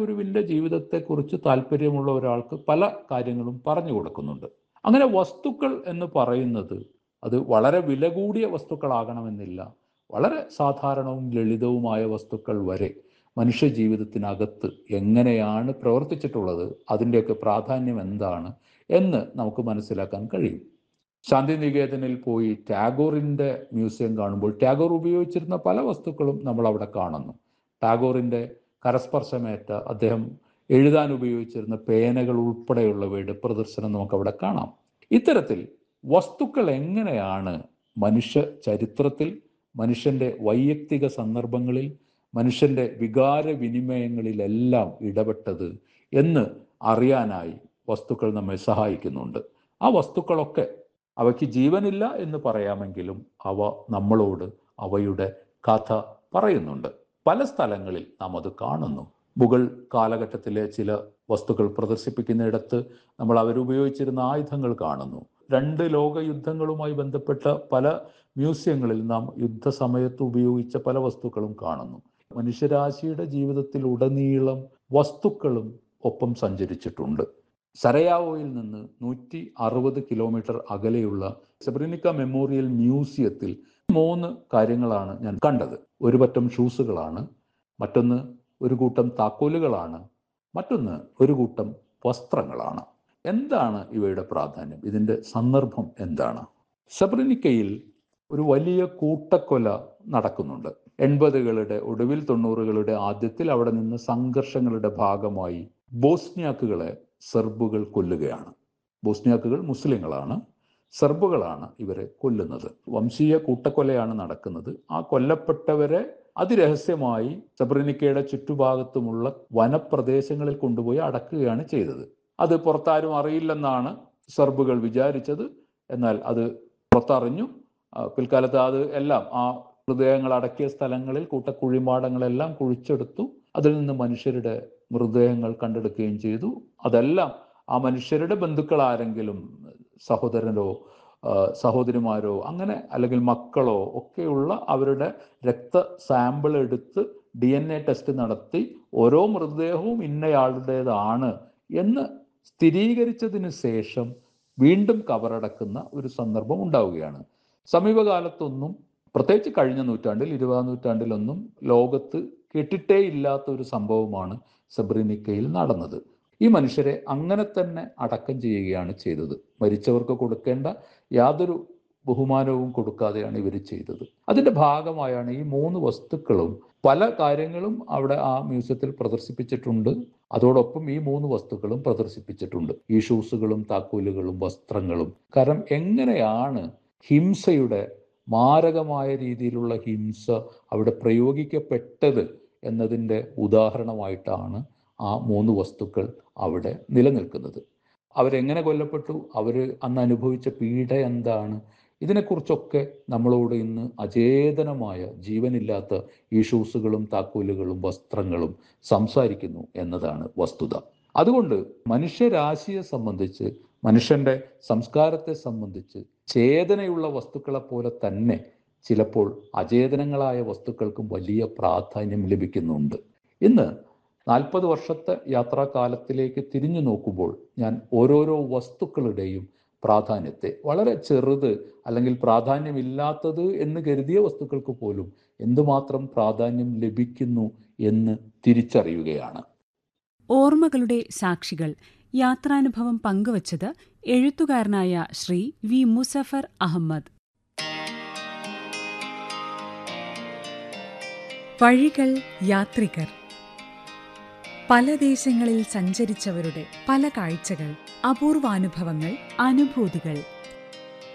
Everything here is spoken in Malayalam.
ജ്ഞാനഗുരുവിൻ്റെ ജീവിതത്തെക്കുറിച്ച് താല്പര്യമുള്ള ഒരാൾക്ക് പല കാര്യങ്ങളും പറഞ്ഞു കൊടുക്കുന്നുണ്ട് അങ്ങനെ വസ്തുക്കൾ എന്ന് പറയുന്നത് അത് വളരെ വില കൂടിയ വസ്തുക്കളാകണമെന്നില്ല വളരെ സാധാരണവും ലളിതവുമായ വസ്തുക്കൾ വരെ മനുഷ്യ ജീവിതത്തിനകത്ത് എങ്ങനെയാണ് പ്രവർത്തിച്ചിട്ടുള്ളത് അതിൻ്റെയൊക്കെ പ്രാധാന്യം എന്താണ് എന്ന് നമുക്ക് മനസ്സിലാക്കാൻ കഴിയും ശാന്തിനികേതനിൽ പോയി ടാഗോറിൻ്റെ മ്യൂസിയം കാണുമ്പോൾ ടാഗോർ ഉപയോഗിച്ചിരുന്ന പല വസ്തുക്കളും നമ്മൾ അവിടെ കാണുന്നു ടാഗോറിൻ്റെ കരസ്പർശമേറ്റ അദ്ദേഹം എഴുതാൻ ഉപയോഗിച്ചിരുന്ന പേനകൾ ഉൾപ്പെടെയുള്ളവയുടെ പ്രദർശനം നമുക്കവിടെ കാണാം ഇത്തരത്തിൽ വസ്തുക്കൾ എങ്ങനെയാണ് മനുഷ്യ ചരിത്രത്തിൽ മനുഷ്യൻ്റെ വൈയക്തിക സന്ദർഭങ്ങളിൽ മനുഷ്യൻ്റെ വികാര വിനിമയങ്ങളിലെല്ലാം ഇടപെട്ടത് എന്ന് അറിയാനായി വസ്തുക്കൾ നമ്മെ സഹായിക്കുന്നുണ്ട് ആ വസ്തുക്കളൊക്കെ അവയ്ക്ക് ജീവനില്ല എന്ന് പറയാമെങ്കിലും അവ നമ്മളോട് അവയുടെ കഥ പറയുന്നുണ്ട് പല സ്ഥലങ്ങളിൽ നാം അത് കാണുന്നു മുഗൾ കാലഘട്ടത്തിലെ ചില വസ്തുക്കൾ പ്രദർശിപ്പിക്കുന്നിടത്ത് നമ്മൾ അവരുപയോഗിച്ചിരുന്ന ആയുധങ്ങൾ കാണുന്നു രണ്ട് ലോക യുദ്ധങ്ങളുമായി ബന്ധപ്പെട്ട പല മ്യൂസിയങ്ങളിൽ നാം യുദ്ധസമയത്ത് ഉപയോഗിച്ച പല വസ്തുക്കളും കാണുന്നു മനുഷ്യരാശിയുടെ ജീവിതത്തിൽ ഉടനീളം വസ്തുക്കളും ഒപ്പം സഞ്ചരിച്ചിട്ടുണ്ട് സരയാവോയിൽ നിന്ന് നൂറ്റി അറുപത് കിലോമീറ്റർ അകലെയുള്ള സെബ്രിനിക്ക മെമ്മോറിയൽ മ്യൂസിയത്തിൽ മൂന്ന് കാര്യങ്ങളാണ് ഞാൻ കണ്ടത് ഒരു പറ്റം ഷൂസുകളാണ് മറ്റൊന്ന് ഒരു കൂട്ടം താക്കോലുകളാണ് മറ്റൊന്ന് ഒരു കൂട്ടം വസ്ത്രങ്ങളാണ് എന്താണ് ഇവയുടെ പ്രാധാന്യം ഇതിൻ്റെ സന്ദർഭം എന്താണ് സെബ്രിനിക്കയിൽ ഒരു വലിയ കൂട്ടക്കൊല നടക്കുന്നുണ്ട് എൺപതുകളുടെ ഒടുവിൽ തൊണ്ണൂറുകളുടെ ആദ്യത്തിൽ അവിടെ നിന്ന് സംഘർഷങ്ങളുടെ ഭാഗമായി ബോസ്നിയാക്കുകളെ സെർബുകൾ കൊല്ലുകയാണ് ബോസ്നിയാക്കുകൾ മുസ്ലിങ്ങളാണ് സെർബുകളാണ് ഇവരെ കൊല്ലുന്നത് വംശീയ കൂട്ടക്കൊലയാണ് നടക്കുന്നത് ആ കൊല്ലപ്പെട്ടവരെ അതിരഹസ്യമായി സബ്രനിക്കയുടെ ചുറ്റുഭാഗത്തുമുള്ള വനപ്രദേശങ്ങളിൽ കൊണ്ടുപോയി അടക്കുകയാണ് ചെയ്തത് അത് പുറത്താരും അറിയില്ലെന്നാണ് സെർബുകൾ വിചാരിച്ചത് എന്നാൽ അത് പുറത്തറിഞ്ഞു പിൽക്കാലത്ത് അത് എല്ലാം ആ മൃതദേഹങ്ങൾ അടക്കിയ സ്ഥലങ്ങളിൽ കൂട്ടക്കുഴിമാടങ്ങളെല്ലാം കുഴിച്ചെടുത്തു അതിൽ നിന്ന് മനുഷ്യരുടെ മൃതദേഹങ്ങൾ കണ്ടെടുക്കുകയും ചെയ്തു അതെല്ലാം ആ മനുഷ്യരുടെ ബന്ധുക്കൾ ആരെങ്കിലും സഹോദരനോ സഹോദരിമാരോ അങ്ങനെ അല്ലെങ്കിൽ മക്കളോ ഒക്കെയുള്ള അവരുടെ രക്ത സാമ്പിൾ എടുത്ത് ഡി എൻ എ ടെസ്റ്റ് നടത്തി ഓരോ മൃതദേഹവും ഇന്നയാളുടേതാണ് എന്ന് സ്ഥിരീകരിച്ചതിന് ശേഷം വീണ്ടും കവറടക്കുന്ന ഒരു സന്ദർഭം ഉണ്ടാവുകയാണ് സമീപകാലത്തൊന്നും പ്രത്യേകിച്ച് കഴിഞ്ഞ നൂറ്റാണ്ടിൽ ഇരുപതാം നൂറ്റാണ്ടിലൊന്നും ലോകത്ത് കേട്ടിട്ടേ ഇല്ലാത്ത ഒരു സംഭവമാണ് സബ്രിനിക്കയിൽ നടന്നത് ഈ മനുഷ്യരെ അങ്ങനെ തന്നെ അടക്കം ചെയ്യുകയാണ് ചെയ്തത് മരിച്ചവർക്ക് കൊടുക്കേണ്ട യാതൊരു ബഹുമാനവും കൊടുക്കാതെയാണ് ഇവർ ചെയ്തത് അതിൻ്റെ ഭാഗമായാണ് ഈ മൂന്ന് വസ്തുക്കളും പല കാര്യങ്ങളും അവിടെ ആ മ്യൂസിയത്തിൽ പ്രദർശിപ്പിച്ചിട്ടുണ്ട് അതോടൊപ്പം ഈ മൂന്ന് വസ്തുക്കളും പ്രദർശിപ്പിച്ചിട്ടുണ്ട് ഈ ഷൂസുകളും താക്കോലുകളും വസ്ത്രങ്ങളും കാരണം എങ്ങനെയാണ് ഹിംസയുടെ മാരകമായ രീതിയിലുള്ള ഹിംസ അവിടെ പ്രയോഗിക്കപ്പെട്ടത് എന്നതിൻ്റെ ഉദാഹരണമായിട്ടാണ് ആ മൂന്ന് വസ്തുക്കൾ അവിടെ നിലനിൽക്കുന്നത് അവരെങ്ങനെ കൊല്ലപ്പെട്ടു അവർ അന്ന് അനുഭവിച്ച പീഡ എന്താണ് ഇതിനെക്കുറിച്ചൊക്കെ നമ്മളോട് ഇന്ന് അചേതനമായ ജീവനില്ലാത്ത ഈ ഷൂസുകളും താക്കോലുകളും വസ്ത്രങ്ങളും സംസാരിക്കുന്നു എന്നതാണ് വസ്തുത അതുകൊണ്ട് മനുഷ്യരാശിയെ സംബന്ധിച്ച് മനുഷ്യന്റെ സംസ്കാരത്തെ സംബന്ധിച്ച് ചേതനയുള്ള വസ്തുക്കളെ പോലെ തന്നെ ചിലപ്പോൾ അചേതനങ്ങളായ വസ്തുക്കൾക്കും വലിയ പ്രാധാന്യം ലഭിക്കുന്നുണ്ട് ഇന്ന് നാൽപ്പത് വർഷത്തെ യാത്രാകാലത്തിലേക്ക് തിരിഞ്ഞു നോക്കുമ്പോൾ ഞാൻ ഓരോരോ വസ്തുക്കളുടെയും പ്രാധാന്യത്തെ വളരെ ചെറുത് അല്ലെങ്കിൽ പ്രാധാന്യമില്ലാത്തത് എന്ന് കരുതിയ വസ്തുക്കൾക്ക് പോലും എന്തുമാത്രം പ്രാധാന്യം ലഭിക്കുന്നു എന്ന് തിരിച്ചറിയുകയാണ് ഓർമ്മകളുടെ സാക്ഷികൾ യാത്രാനുഭവം പങ്കുവച്ചത് എഴുത്തുകാരനായ ശ്രീ വി മുസഫർ അഹമ്മദ് വഴികൾ യാത്രികർ പല ദേശങ്ങളിൽ സഞ്ചരിച്ചവരുടെ പല കാഴ്ചകൾ അപൂർവാനുഭവങ്ങൾ അനുഭൂതികൾ